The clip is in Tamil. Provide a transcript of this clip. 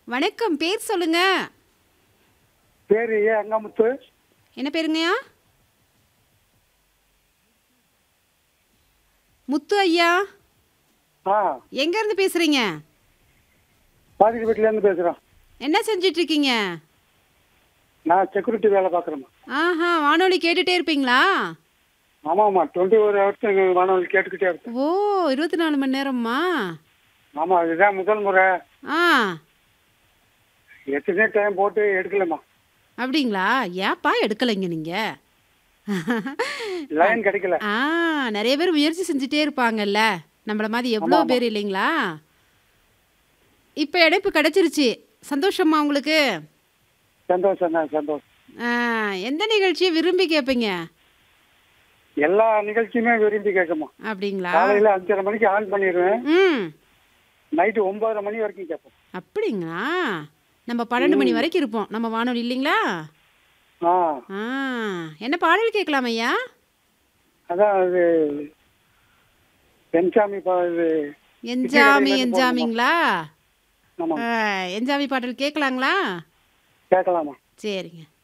வணக்கம் பேர் சொல்லுங்க பேர் ஏ அங்காமுத்து என்ன பேருங்கய்யா முத்து ஐயா ஆ எங்க இருந்து பேசுறீங்க பாதிக்கு வீட்டிலேருந்து பேசுகிறோம் என்ன செஞ்சிட்டு இருக்கீங்க நான் செக்யூரிட்டி வேலை பார்க்குறேம்மா ஆஹா வானொலி கேட்டுட்டே இருப்பீங்களா ஆமாம்மா டுவெண்ட்டி ஒரு ஹவர்ஸ் எங்கள் வானொலி கேட்டுக்கிட்டே இருக்கேன் ஓ இருபத்தி நாலு மணி நேரமா ஆமாம் இதுதான் முதல் முறை ஆ எத்தனை டைம் போட்டு எடுக்கலம்மா அப்படிங்களா ஏப்பா எடுக்கலைங்க நீங்க லைன் கிடைக்கல ஆ நிறைய பேர் முயற்சி செஞ்சுட்டே இருப்பாங்கல்ல நம்மள மாதிரி எவ்வளோ பேர் இல்லைங்களா இப்போ இடைப்பு கிடைச்சிருச்சு சந்தோஷமா உங்களுக்கு சந்தோஷம் தான் சந்தோஷம் ஆ, எந்த நிகழ்ச்சியை விரும்பி கேட்பீங்க எல்லா நிகழ்ச்சியுமே விரும்பி கேட்குமா அப்படிங்களா காலையில் அஞ்சரை மணிக்கு ஆன் பண்ணிடுவேன் ம் நைட்டு ஒன்பதரை மணி வரைக்கும் கேட்போம் அப்படிங்களா நம்ம பன்னெண்டு மணி வரைக்கும் இருப்போம் நம்ம வானொலி இல்லைங்களா ஆ ஆ என்ன பாடல் கேட்கலாம் ஐயா அதான் அது பென்சாமி பா இது என்ஜாமி என்ஜாமிங்களா ஆமாம் ஆ, என்ஜாமி பாடல் கேட்கலாங்களா கேட்கலாமா சரிங்க